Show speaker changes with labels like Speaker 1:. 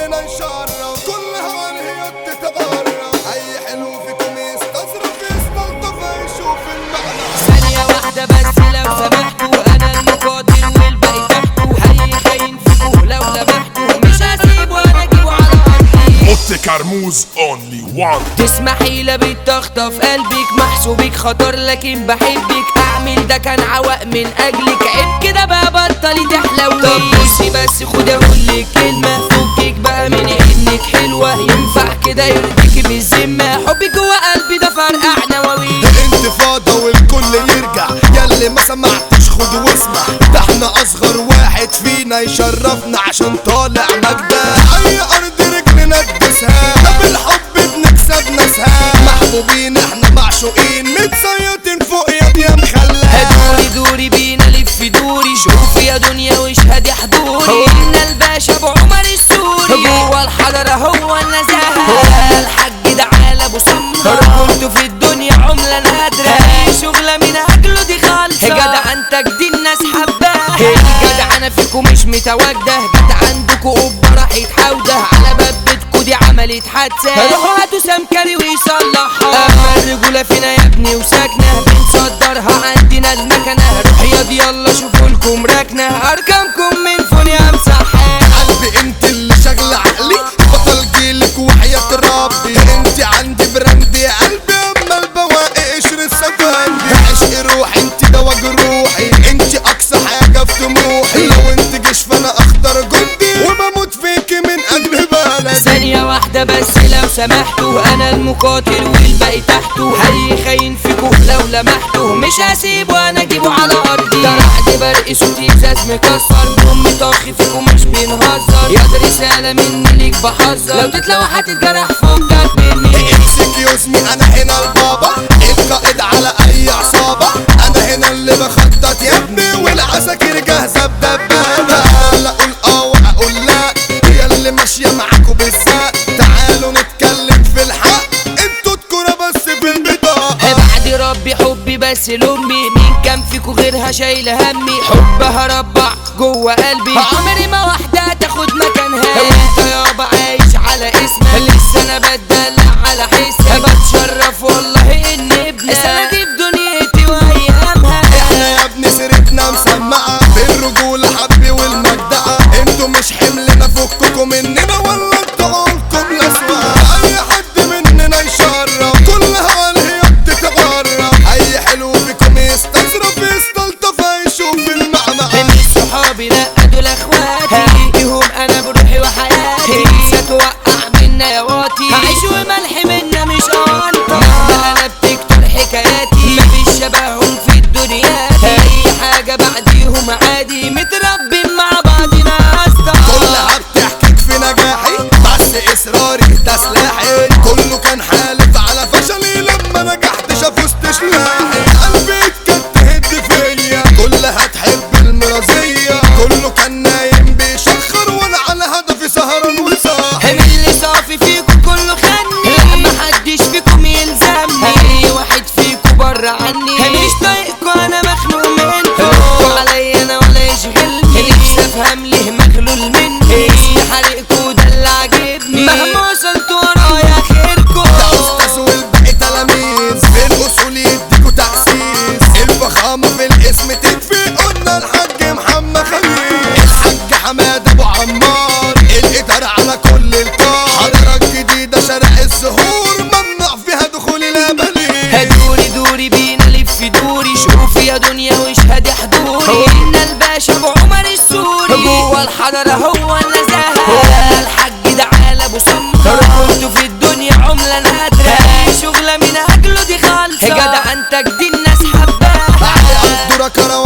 Speaker 1: مننا نشرف كل هوان هي تتغرب اي حلو فيكم يستصرف يستلطف يشوف المعنى
Speaker 2: ثانية واحدة بس لو سمحتوا أنا المقاتل والباقي تحته هي خاين فيكوا لو لمحتوا مش هسيب وأنا أجيبه على أرضي
Speaker 3: موت كرموز اونلي وان
Speaker 2: تسمحي لا بتخطف قلبك محسوبك خطر لكن بحبك اعمل ده كان عوق من اجلك عيب كده بقى بطلي تحلوي طب بصي بس خدي اقولك كلمه فكك بقى من انك حلوه ينفع كده يرضيكي بالذمه حبك جوه قلبي ده فرقع نواوي
Speaker 1: انتفاضة والكل يرجع ياللي ما سمعتش خد واسمع ده احنا اصغر واحد فينا يشرفنا عشان طالع مجدة اي ارض رجلنا تدوسها ده بالحب بنكسب ناسها محبوبين احنا معشوقين متسيطين فوق يا يا مخلة
Speaker 2: دوري دوري بينا لف دوري شوفي يا دنيا واشهدي حضوري ان الباشا ابو عمر السوري جوه الحضرة هو النزاهة الحاج ده على ابو سمرة كنت في الدنيا عملة نادرة اي شغلة من اجله دي خالصة جدع انتك دي الناس حباها جدع انا فيكم مش متواجدة جدع عندكوا قبة راحت حودة على باب بيتكوا دي عملت حادثة روحوا هاتوا سمكري ويصلحها اما الرجولة فينا يا ابني وساكنة بنصدرها عندنا المكنة روح ياض يلا شوفوا لكم ركنة ارقامكم من فون يا مسحة
Speaker 1: قلبي انت اللي شغلة عقلي بطل جيلك وحياة ربي انت عندي براند يا قلبي اما البواقي قشر السفندي عشق روحي انت دوا جروحي انت اقصى حاجة في طموحي لو انت جيش فانا اختار جندي وبموت فيكي من اجل بلدي
Speaker 2: ثانية واحدة بس لو سمحتوا أنا المقاتل والباقي تحته هي خاين فيكوا لو لمحتوا مش هسيب وأنا أجيبه على أرضي ده رعد برق صوتي إزاز مكسر بأمي طاخي فيكوا مش بنهزر يا دي رسالة مني ليك بحذر لو تتلوى هتتجرح فكك مني
Speaker 1: اكسكيوز مي انا هنا البابا القائد على اي عصابة انا هنا اللي بخطط يا ابني والعساكر جاهزة بدبابة لا اقول اه واقول لا هي اللي ماشية معاكوا بالذات تعالوا نتكلم في الحق انتوا تكونوا بس في البطاقة
Speaker 2: بعد ربي حبي بس لأمي مين كان فيكوا غيرها شايلة همي حبها ربع جوه قلبي عمري ما واحدة تاخد مكانها وانت يابا عايش على اسمها لسه انا بتدلع على حسها بتشرف والله ان ابنها سندي في دنيتي وايامها
Speaker 1: احنا يا ابني سيرتنا مسمعة بالرجولة حبي والمجدعة انتوا مش حملنا فككوا مننا ولا انتوا عقولكم لسوة اي حد مننا يشرف كل هوان هي بتتغرب اي حلو فيكم يستظرف يستلطف يشوف المعنى
Speaker 2: مش صحابي لا دول اخواتي فيهم انا بروحي وحياتي ستوقع منا يا واطي هعيش وملح منا مش انطى مهما انا بتكتر حكاياتي مفيش شبههم في الدنيا دي. اي حاجه بعديهم عادي متربين مع بعضنا اسطى
Speaker 1: كلها بتحكيك في نجاحي بس اصراري ده سلاحي كله كان حالف على فشلي لما نجحت شافوا استشلاحي قلبي كانت تهد فيا كلها تحب المرازية كله كان نايم بيشخر وانا على هدفي سهران وصاحي
Speaker 2: هم اللي صافي فيكم كله خني لا محدش فيكم يلزمني اي واحد فيكم بره عني مش طايقكوا انا مخنوق منكم عليا انا ولا يشغلني نفسي افهم ليه مخلول مني حريقكوا ده اللي عاجبني مهما وصلت ورايا خيركم
Speaker 1: ده استاذ والباقي تلاميذ في الاصول يديكوا تأسيس الفخامة في الاسم تكفي قلنا الحاج محمد خليل الحاج حماد ابو عمار الادارة على كل الكار حضرة جديدة شارع الزهور ممنوع فيها دخول الابليل
Speaker 2: دوري دوري بينا لف دوري شوفي يا دنيا واشهدي حضوري ان الباشا ابو عمر السوري جوه الحضرة هو النزاهة الحاج ده على ابو سمرة كنت في الدنيا عملة نادرة اي شغلة من اجله دي خالصة جدع انتك دي الناس حباها
Speaker 1: بعد قدرة كروان